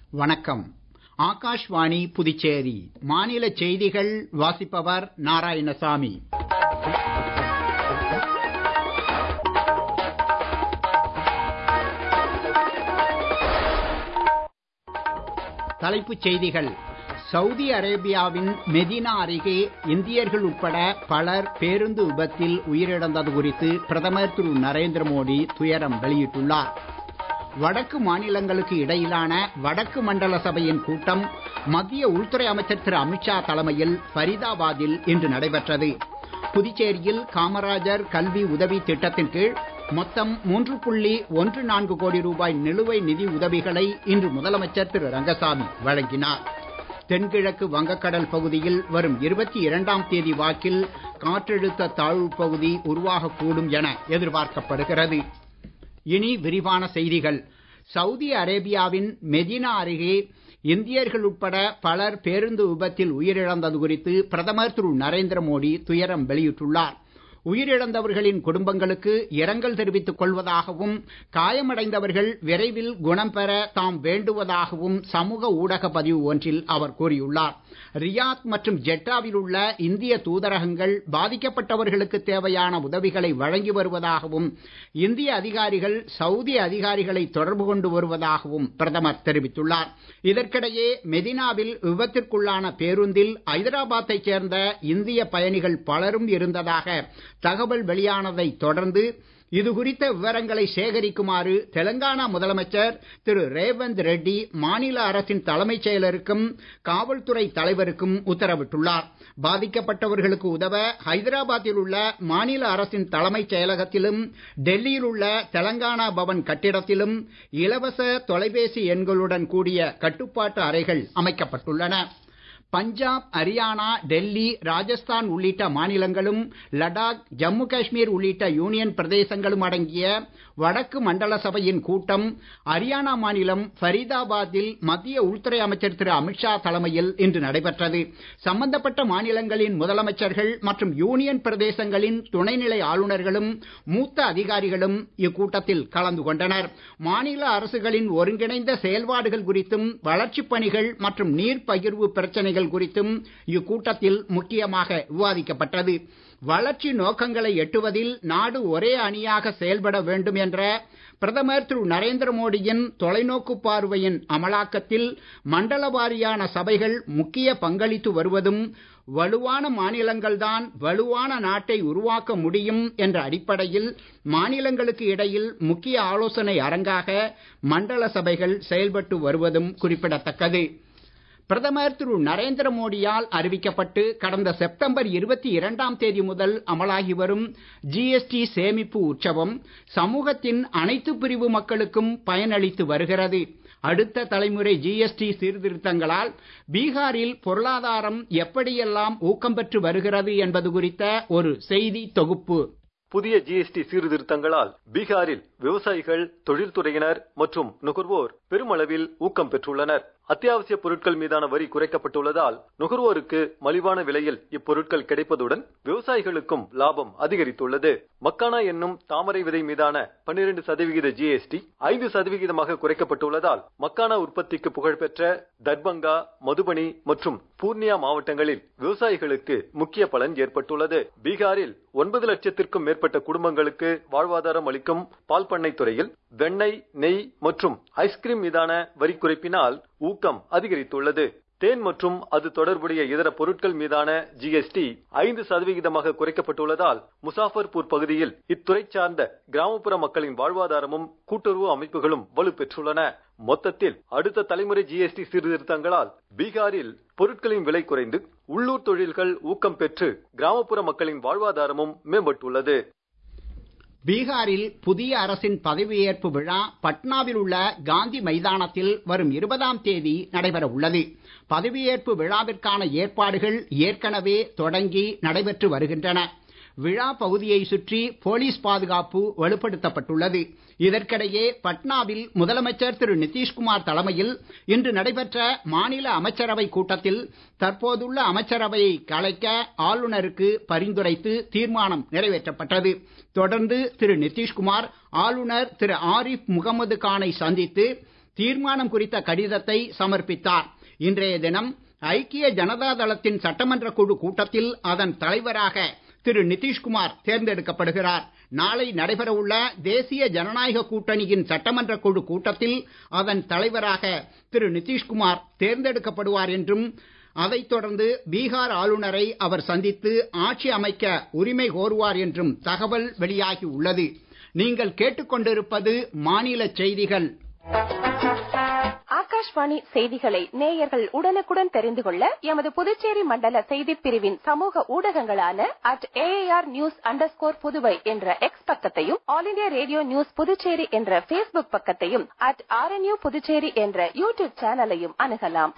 வணக்கம் ஆகாஷ்வாணி புதுச்சேரி மாநில செய்திகள் வாசிப்பவர் நாராயணசாமி தலைப்புச் செய்திகள் சவுதி அரேபியாவின் மெதினா அருகே இந்தியர்கள் உட்பட பலர் பேருந்து விபத்தில் உயிரிழந்தது குறித்து பிரதமர் திரு நரேந்திர மோடி துயரம் வெளியிட்டுள்ளார் வடக்கு மாநிலங்களுக்கு இடையிலான வடக்கு மண்டல சபையின் கூட்டம் மத்திய உள்துறை அமைச்சர் திரு அமித்ஷா தலைமையில் ஃபரிதாபாத்தில் இன்று நடைபெற்றது புதுச்சேரியில் காமராஜர் கல்வி உதவி திட்டத்தின் கீழ் மொத்தம் மூன்று புள்ளி ஒன்று நான்கு கோடி ரூபாய் நிலுவை நிதி உதவிகளை இன்று முதலமைச்சர் திரு ரங்கசாமி வழங்கினார் தென்கிழக்கு வங்கக்கடல் பகுதியில் வரும் இருபத்தி இரண்டாம் தேதி வாக்கில் காற்றழுத்த தாழ்வு பகுதி உருவாகக்கூடும் என எதிர்பார்க்கப்படுகிறது இனி விரிவான செய்திகள் சவுதி அரேபியாவின் மெதினா அருகே இந்தியர்கள் உட்பட பலர் பேருந்து விபத்தில் உயிரிழந்தது குறித்து பிரதமர் திரு நரேந்திர மோடி துயரம் வெளியிட்டுள்ளார் உயிரிழந்தவர்களின் குடும்பங்களுக்கு இரங்கல் தெரிவித்துக் கொள்வதாகவும் காயமடைந்தவர்கள் விரைவில் குணம் பெற தாம் வேண்டுவதாகவும் சமூக ஊடக பதிவு ஒன்றில் அவர் கூறியுள்ளார் ரியாத் மற்றும் ஜெட்டாவில் உள்ள இந்திய தூதரகங்கள் பாதிக்கப்பட்டவர்களுக்கு தேவையான உதவிகளை வழங்கி வருவதாகவும் இந்திய அதிகாரிகள் சவுதி அதிகாரிகளை தொடர்பு கொண்டு வருவதாகவும் பிரதமர் தெரிவித்துள்ளார் இதற்கிடையே மெதினாவில் விபத்திற்குள்ளான பேருந்தில் ஐதராபாத்தைச் சேர்ந்த இந்திய பயணிகள் பலரும் இருந்ததாக தகவல் வெளியானதை தொடர்ந்து இது குறித்த விவரங்களை சேகரிக்குமாறு தெலங்கானா முதலமைச்சர் திரு ரேவந்த் ரெட்டி மாநில அரசின் தலைமைச் செயலருக்கும் காவல்துறை தலைவருக்கும் உத்தரவிட்டுள்ளார் பாதிக்கப்பட்டவர்களுக்கு உதவ ஹைதராபாத்தில் உள்ள மாநில அரசின் தலைமைச் செயலகத்திலும் டெல்லியில் உள்ள தெலங்கானா பவன் கட்டிடத்திலும் இலவச தொலைபேசி எண்களுடன் கூடிய கட்டுப்பாட்டு அறைகள் அமைக்கப்பட்டுள்ளன பஞ்சாப் ஹரியானா டெல்லி ராஜஸ்தான் உள்ளிட்ட மாநிலங்களும் லடாக் ஜம்மு காஷ்மீர் உள்ளிட்ட யூனியன் பிரதேசங்களும் அடங்கிய வடக்கு மண்டல சபையின் கூட்டம் ஹரியானா மாநிலம் ஃபரிதாபாத்தில் மத்திய உள்துறை அமைச்சர் திரு அமித்ஷா தலைமையில் இன்று நடைபெற்றது சம்பந்தப்பட்ட மாநிலங்களின் முதலமைச்சர்கள் மற்றும் யூனியன் பிரதேசங்களின் துணைநிலை ஆளுநர்களும் மூத்த அதிகாரிகளும் இக்கூட்டத்தில் கலந்து கொண்டனர் மாநில அரசுகளின் ஒருங்கிணைந்த செயல்பாடுகள் குறித்தும் வளர்ச்சிப் பணிகள் மற்றும் நீர் பகிர்வு பிரச்சனைகள் பிரச்சனைகள் குறித்தும் இக்கூட்டத்தில் முக்கியமாக விவாதிக்கப்பட்டது வளர்ச்சி நோக்கங்களை எட்டுவதில் நாடு ஒரே அணியாக செயல்பட வேண்டும் என்ற பிரதமர் திரு நரேந்திர மோடியின் தொலைநோக்கு பார்வையின் அமலாக்கத்தில் மண்டல வாரியான சபைகள் முக்கிய பங்களித்து வருவதும் வலுவான மாநிலங்கள்தான் வலுவான நாட்டை உருவாக்க முடியும் என்ற அடிப்படையில் மாநிலங்களுக்கு இடையில் முக்கிய ஆலோசனை அரங்காக மண்டல சபைகள் செயல்பட்டு வருவதும் குறிப்பிடத்தக்கது பிரதமர் திரு நரேந்திர மோடியால் அறிவிக்கப்பட்டு கடந்த செப்டம்பர் இருபத்தி இரண்டாம் தேதி முதல் அமலாகி வரும் ஜிஎஸ்டி சேமிப்பு உற்சவம் சமூகத்தின் அனைத்து பிரிவு மக்களுக்கும் பயனளித்து வருகிறது அடுத்த தலைமுறை ஜிஎஸ்டி சீர்திருத்தங்களால் பீகாரில் பொருளாதாரம் எப்படியெல்லாம் ஊக்கம் பெற்று வருகிறது என்பது குறித்த ஒரு செய்தி தொகுப்பு புதிய ஜிஎஸ்டி சீர்திருத்தங்களால் பீகாரில் விவசாயிகள் தொழில்துறையினர் மற்றும் நுகர்வோர் பெருமளவில் ஊக்கம் பெற்றுள்ளனர் அத்தியாவசிய பொருட்கள் மீதான வரி குறைக்கப்பட்டுள்ளதால் நுகர்வோருக்கு மலிவான விலையில் இப்பொருட்கள் கிடைப்பதுடன் விவசாயிகளுக்கும் லாபம் அதிகரித்துள்ளது மக்கானா என்னும் தாமரை விதை மீதான பன்னிரண்டு சதவிகித ஜிஎஸ்டி ஐந்து சதவிகிதமாக குறைக்கப்பட்டுள்ளதால் மக்கானா உற்பத்திக்கு புகழ்பெற்ற தர்பங்கா மதுபனி மற்றும் பூர்ணியா மாவட்டங்களில் விவசாயிகளுக்கு முக்கிய பலன் ஏற்பட்டுள்ளது பீகாரில் ஒன்பது லட்சத்திற்கும் மேற்பட்ட குடும்பங்களுக்கு வாழ்வாதாரம் அளிக்கும் பால் பண்ணை துறையில் வெண்ணெய் நெய் மற்றும் ஐஸ்கிரீம் மீதான வரி குறைப்பினால் ஊக்கம் அதிகரித்துள்ளது தேன் மற்றும் அது தொடர்புடைய இதர பொருட்கள் மீதான ஜிஎஸ்டி ஐந்து சதவிகிதமாக குறைக்கப்பட்டுள்ளதால் முசாஃபர்பூர் பகுதியில் இத்துறை சார்ந்த கிராமப்புற மக்களின் வாழ்வாதாரமும் கூட்டுறவு அமைப்புகளும் வலுப்பெற்றுள்ளன மொத்தத்தில் அடுத்த தலைமுறை ஜிஎஸ்டி சீர்திருத்தங்களால் பீகாரில் பொருட்களின் விலை குறைந்து உள்ளூர் தொழில்கள் ஊக்கம் பெற்று கிராமப்புற மக்களின் வாழ்வாதாரமும் மேம்பட்டுள்ளது பீகாரில் புதிய அரசின் பதவியேற்பு விழா பட்னாவில் உள்ள காந்தி மைதானத்தில் வரும் இருபதாம் தேதி நடைபெற உள்ளது பதவியேற்பு விழாவிற்கான ஏற்பாடுகள் ஏற்கனவே தொடங்கி நடைபெற்று வருகின்றன விழா பகுதியை சுற்றி போலீஸ் பாதுகாப்பு வலுப்படுத்தப்பட்டுள்ளது இதற்கிடையே பட்னாவில் முதலமைச்சர் திரு நிதிஷ்குமார் தலைமையில் இன்று நடைபெற்ற மாநில அமைச்சரவை கூட்டத்தில் தற்போதுள்ள அமைச்சரவையை கலைக்க ஆளுநருக்கு பரிந்துரைத்து தீர்மானம் நிறைவேற்றப்பட்டது தொடர்ந்து திரு நிதிஷ்குமார் ஆளுநர் திரு ஆரிஃப் முகமது கானை சந்தித்து தீர்மானம் குறித்த கடிதத்தை சமர்ப்பித்தார் இன்றைய தினம் ஐக்கிய ஜனதா தளத்தின் சட்டமன்ற குழு கூட்டத்தில் அதன் தலைவராக திரு நிதிஷ்குமார் தேர்ந்தெடுக்கப்படுகிறார் நாளை நடைபெறவுள்ள தேசிய ஜனநாயக கூட்டணியின் சட்டமன்ற குழு கூட்டத்தில் அதன் தலைவராக திரு நிதிஷ்குமார் தேர்ந்தெடுக்கப்படுவார் என்றும் அதைத் தொடர்ந்து பீகார் ஆளுநரை அவர் சந்தித்து ஆட்சி அமைக்க உரிமை கோருவார் என்றும் தகவல் வெளியாகி உள்ளது நீங்கள் கேட்டுக்கொண்டிருப்பது மாநில செய்திகள் ஆகாஷ்வாணி செய்திகளை நேயர்கள் உடனுக்குடன் தெரிந்து கொள்ள எமது புதுச்சேரி மண்டல செய்திப் பிரிவின் சமூக ஊடகங்களான at AIR news underscore Puduvai என்ற எக்ஸ் பக்கத்தையும் all India radio news Puducherry என்ற பேஸ்புக் பக்கத்தையும் அட் ஆர்என்யூ புதுச்சேரி என்ற யூடியூப் சேனலையும் அணுகலாம்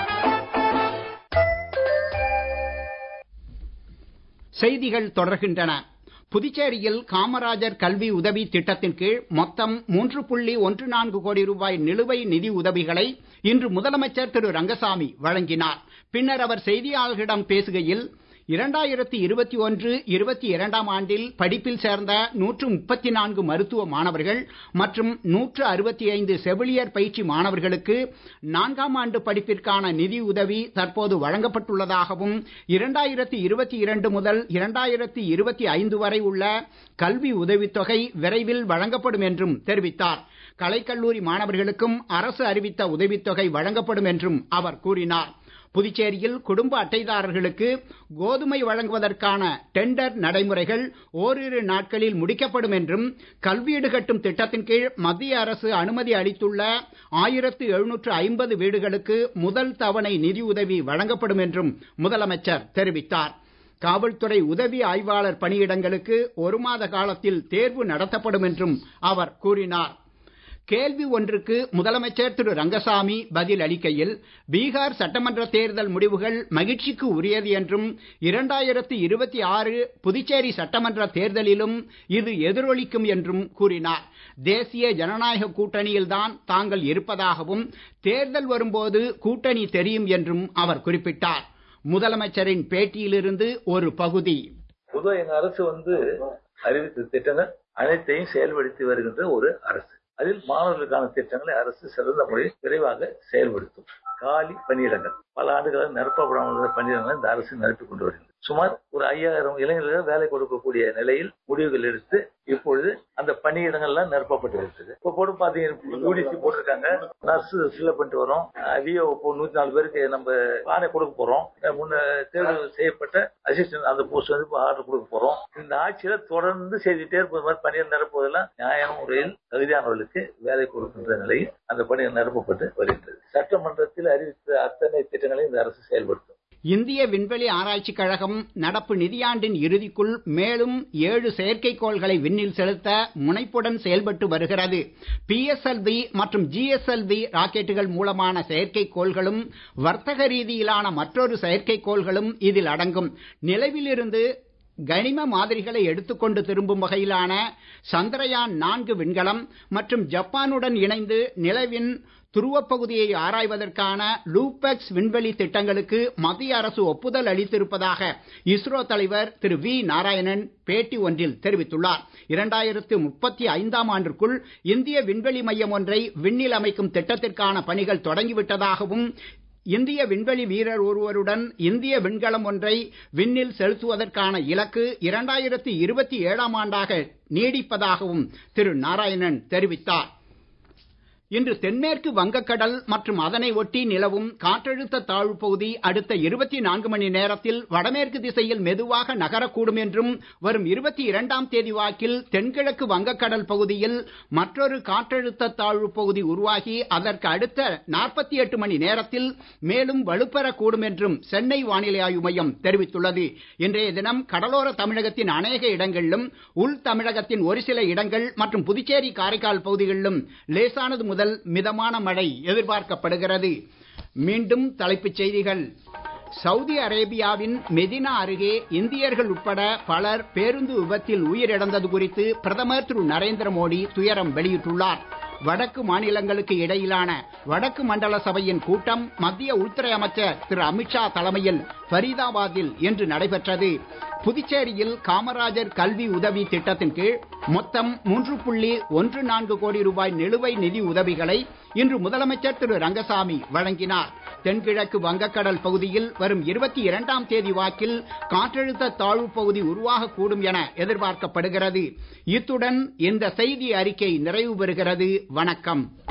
செய்திகள் தொடர்கின்றன புதுச்சேரியில் காமராஜர் கல்வி உதவி திட்டத்தின் கீழ் மொத்தம் மூன்று புள்ளி ஒன்று நான்கு கோடி ரூபாய் நிலுவை நிதி உதவிகளை இன்று முதலமைச்சர் திரு ரங்கசாமி வழங்கினார் பின்னர் அவர் செய்தியாளர்களிடம் பேசுகையில் இரண்டாயிரத்தி இருபத்தி ஒன்று இருபத்தி இரண்டாம் ஆண்டில் படிப்பில் சேர்ந்த நூற்று முப்பத்தி நான்கு மருத்துவ மாணவர்கள் மற்றும் நூற்று அறுபத்தி ஐந்து செவிலியர் பயிற்சி மாணவர்களுக்கு நான்காம் ஆண்டு படிப்பிற்கான நிதி உதவி தற்போது வழங்கப்பட்டுள்ளதாகவும் இரண்டாயிரத்தி இருபத்தி இரண்டு முதல் இரண்டாயிரத்தி இருபத்தி ஐந்து வரை உள்ள கல்வி உதவித்தொகை விரைவில் வழங்கப்படும் என்றும் தெரிவித்தார் கலைக்கல்லூரி மாணவர்களுக்கும் அரசு அறிவித்த உதவித்தொகை வழங்கப்படும் என்றும் அவர் கூறினார் புதுச்சேரியில் குடும்ப அட்டைதாரர்களுக்கு கோதுமை வழங்குவதற்கான டெண்டர் நடைமுறைகள் ஓரிரு நாட்களில் முடிக்கப்படும் என்றும் கல்வீடு கட்டும் திட்டத்தின் கீழ் மத்திய அரசு அனுமதி அளித்துள்ள ஆயிரத்து எழுநூற்று ஐம்பது வீடுகளுக்கு முதல் தவணை நிதியுதவி வழங்கப்படும் என்றும் முதலமைச்சர் தெரிவித்தார் காவல்துறை உதவி ஆய்வாளர் பணியிடங்களுக்கு ஒரு மாத காலத்தில் தேர்வு நடத்தப்படும் என்றும் அவர் கூறினார் கேள்வி ஒன்றுக்கு முதலமைச்சர் திரு ரங்கசாமி பதில் அளிக்கையில் பீகார் சட்டமன்ற தேர்தல் முடிவுகள் மகிழ்ச்சிக்கு உரியது என்றும் இரண்டாயிரத்தி இருபத்தி ஆறு புதுச்சேரி சட்டமன்ற தேர்தலிலும் இது எதிரொலிக்கும் என்றும் கூறினார் தேசிய ஜனநாயக கூட்டணியில்தான் தாங்கள் இருப்பதாகவும் தேர்தல் வரும்போது கூட்டணி தெரியும் என்றும் அவர் குறிப்பிட்டார் முதலமைச்சரின் பேட்டியிலிருந்து ஒரு பகுதி பொதுவா எங்க அரசு வந்து அறிவித்த திட்டங்கள் அனைத்தையும் செயல்படுத்தி வருகின்ற ஒரு அரசு அதில் மாணவர்களுக்கான திட்டங்களை அரசு சிறந்த முறையில் விரைவாக செயல்படுத்தும் காலி பணியிடங்கள் பல ஆண்டுகளாக நிரப்பப்படாமல் பணியிடங்களை இந்த அரசு நிரப்பிக் கொண்டு வருகிறது சுமார் ஒரு ஐயாயிரம் இளைஞர்கள் வேலை கொடுக்கக்கூடிய நிலையில் முடிவுகள் எடுத்து இப்பொழுது அந்த பணியிடங்கள்லாம் நிரப்பப்பட்டு இருக்கிறது இப்போ போட்டு பாத்தீங்கன்னா யூடிசி போட்டிருக்காங்க நர்ஸ் ஃபில்அப் பண்ணிட்டு வரோம் விஓ நூத்தி நாலு பேருக்கு நம்ம ஆணை கொடுக்க போறோம் முன்ன தேர்வு செய்யப்பட்ட அசிஸ்டன்ட் அந்த போஸ்ட் வந்து இப்போ ஆர்டர் கொடுக்க போறோம் இந்த ஆட்சியில தொடர்ந்து செய்துட்டே இருப்பது மாதிரி பணியில் நிரப்புவதெல்லாம் நியாயமான முறையில் தகுதியானவர்களுக்கு வேலை கொடுக்கின்ற நிலையில் அந்த பணிகள் நிரப்பப்பட்டு வருகின்றது சட்டமன்றத்தில் அறிவித்த அத்தனை திட்டங்களையும் இந்த அரசு செயல்படுத்தும் இந்திய விண்வெளி ஆராய்ச்சிக் கழகம் நடப்பு நிதியாண்டின் இறுதிக்குள் மேலும் ஏழு செயற்கைக்கோள்களை விண்ணில் செலுத்த முனைப்புடன் செயல்பட்டு வருகிறது பிஎஸ்எல்வி மற்றும் ஜிஎஸ்எல்வி ராக்கெட்டுகள் மூலமான செயற்கைக்கோள்களும் வர்த்தக ரீதியிலான மற்றொரு செயற்கைக்கோள்களும் இதில் அடங்கும் நிலவிலிருந்து கனிம மாதிரிகளை எடுத்துக்கொண்டு திரும்பும் வகையிலான சந்திரயான் நான்கு விண்கலம் மற்றும் ஜப்பானுடன் இணைந்து நிலவின் துருவப்பகுதியை ஆராய்வதற்கான லூபெக்ஸ் விண்வெளி திட்டங்களுக்கு மத்திய அரசு ஒப்புதல் அளித்திருப்பதாக இஸ்ரோ தலைவர் திரு வி நாராயணன் பேட்டி ஒன்றில் தெரிவித்துள்ளார் இரண்டாயிரத்து முப்பத்தி ஐந்தாம் ஆண்டிற்குள் இந்திய விண்வெளி மையம் ஒன்றை விண்ணில் அமைக்கும் திட்டத்திற்கான பணிகள் தொடங்கிவிட்டதாகவும் இந்திய விண்வெளி வீரர் ஒருவருடன் இந்திய விண்கலம் ஒன்றை விண்ணில் செலுத்துவதற்கான இலக்கு இரண்டாயிரத்தி இருபத்தி ஏழாம் ஆண்டாக நீடிப்பதாகவும் திரு நாராயணன் தெரிவித்தார் இன்று தென்மேற்கு வங்கக்கடல் மற்றும் அதனை ஒட்டி நிலவும் காற்றழுத்த தாழ்வு பகுதி அடுத்த இருபத்தி நான்கு மணி நேரத்தில் வடமேற்கு திசையில் மெதுவாக நகரக்கூடும் என்றும் வரும் இருபத்தி இரண்டாம் தேதி வாக்கில் தென்கிழக்கு வங்கக்கடல் பகுதியில் மற்றொரு காற்றழுத்த தாழ்வு பகுதி உருவாகி அதற்கு அடுத்த நாற்பத்தி எட்டு மணி நேரத்தில் மேலும் வலுப்பெறக்கூடும் என்றும் சென்னை வானிலை ஆய்வு மையம் தெரிவித்துள்ளது இன்றைய தினம் கடலோர தமிழகத்தின் அநேக இடங்களிலும் உள் தமிழகத்தின் ஒரு சில இடங்கள் மற்றும் புதுச்சேரி காரைக்கால் பகுதிகளிலும் லேசானது முதல் மிதமான மழை எதிர்பார்க்கப்படுகிறது மீண்டும் தலைப்புச் செய்திகள் சவுதி அரேபியாவின் மெதினா அருகே இந்தியர்கள் உட்பட பலர் பேருந்து விபத்தில் உயிரிழந்தது குறித்து பிரதமர் திரு நரேந்திர மோடி துயரம் வெளியிட்டுள்ளார் வடக்கு மாநிலங்களுக்கு இடையிலான வடக்கு மண்டல சபையின் கூட்டம் மத்திய உள்துறை அமைச்சர் திரு அமித்ஷா தலைமையில் ஃபரீதாபாத்தில் இன்று நடைபெற்றது புதுச்சேரியில் காமராஜர் கல்வி உதவி திட்டத்தின் கீழ் மொத்தம் மூன்று புள்ளி ஒன்று நான்கு கோடி ரூபாய் நிலுவை நிதி உதவிகளை இன்று முதலமைச்சர் திரு ரங்கசாமி வழங்கினார் தென்கிழக்கு வங்கக்கடல் பகுதியில் வரும் இருபத்தி இரண்டாம் தேதி வாக்கில் காற்றழுத்த தாழ்வு பகுதி உருவாகக்கூடும் என எதிர்பார்க்கப்படுகிறது இத்துடன் இந்த செய்தி அறிக்கை நிறைவு பெறுகிறது வணக்கம்